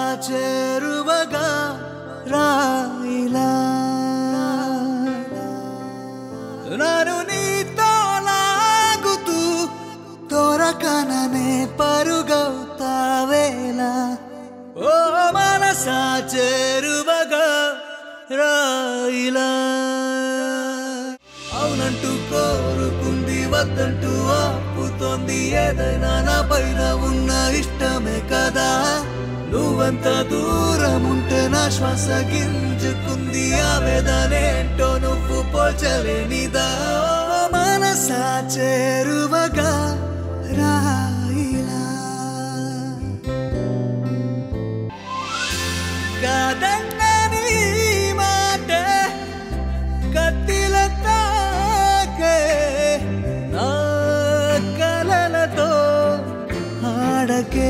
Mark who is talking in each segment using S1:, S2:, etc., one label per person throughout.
S1: చేరువగా రాయిలా నన్ను నీతో లాగుతూ దొరకననే పరుగవుతావేలా ఓ మనసా చేరువగా రాయిలా అవునంటూ కోరుకుంది వద్దంటూ ఆపుతోంది ఏదైనా నా పైన ఉన్న ఇష్టమే కదా నువ్వంత దూరం ఉంటే నా శ్వాస గింజుకుంది ఆవేదనేంటో నువ్వు పోల్చలేనిదా ఓ మనసా చేరువగా రాయిలా కాదన్నని మాటే కత్తిల తాకే నా కలలతో ఆడకే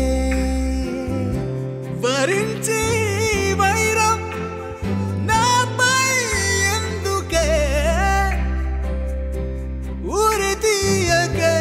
S1: వరించి వైరం నాపై ఎందుకే ఊరి తీయకే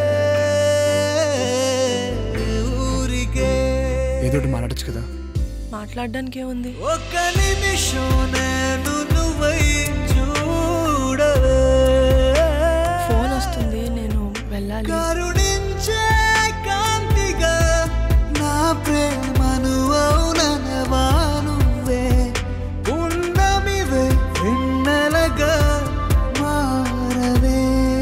S1: ఊరికే
S2: ఏదోటి మాట్లాడచ్చు కదా
S3: మాట్లాడడానికి ఏముంది
S1: ఒక్క నిమిషం నేను నువ్వై చూడవే
S3: ఫోన్ వస్తుంది నేను వెళ్ళాలి
S1: కరుణించే కాంతిగా నా ప్రేమను అవుననవా నువ్వే ఉన్నమివే వెన్నెలగా మారవే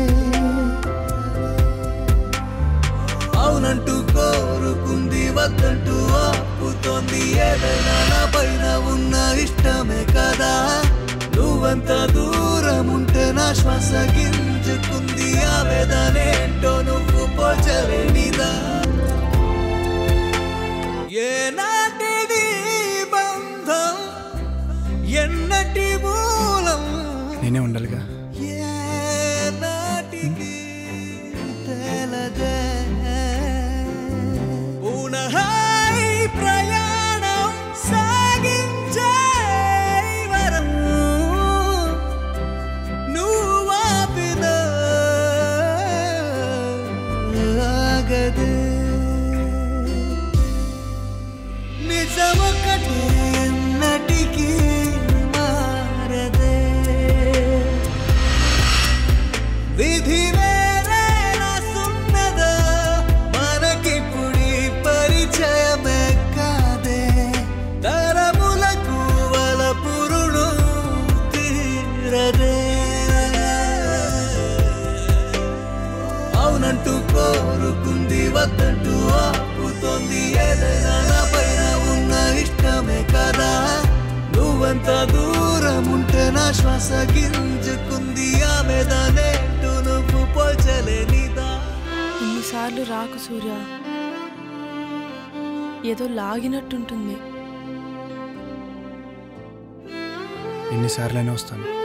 S1: అవునంటూ కోరుకుంది వద్దంటూ ఆపుతోంది ఏదైనా నా పైన ఉన్న ఇష్టమే కదా నువ్వంత దూరం ఉంటే నా శ్వాస గింజుకుంది ఆవేదనేంటో నువ్వు పోచలేనిదా ఏ నాటిది బంధం ఎన్నటి మూలం
S2: నేనే ఉండాలిగా
S1: ఏ నాటికి తెలదే ఊనహాయి ప్రయాణం సాగించే వరం నువ్వాపిన ఆగదే నిజమొకటే ఎన్నటికీ మారదే విధి వేరే రాసున్నదా మనకిప్పుడి పరిచయమే కాదే తరములకు వల పురుడు తీరదే అవునంటూ కోరుకుంది వద్దంటూ ఆపుతోంది ఏదైనా నా పైన ఉన్న ఇష్టమే కదా నువ్వంత దూరం ఉంటే నా శ్వాస గింజుకుంది ఆమె దానేంటూ నువ్వు పోల్చలేనిదా
S3: ఇన్నిసార్లు రాకు సూర్య ఏదో లాగినట్టుంటుంది
S2: ఎన్నిసార్లైనా వస్తాను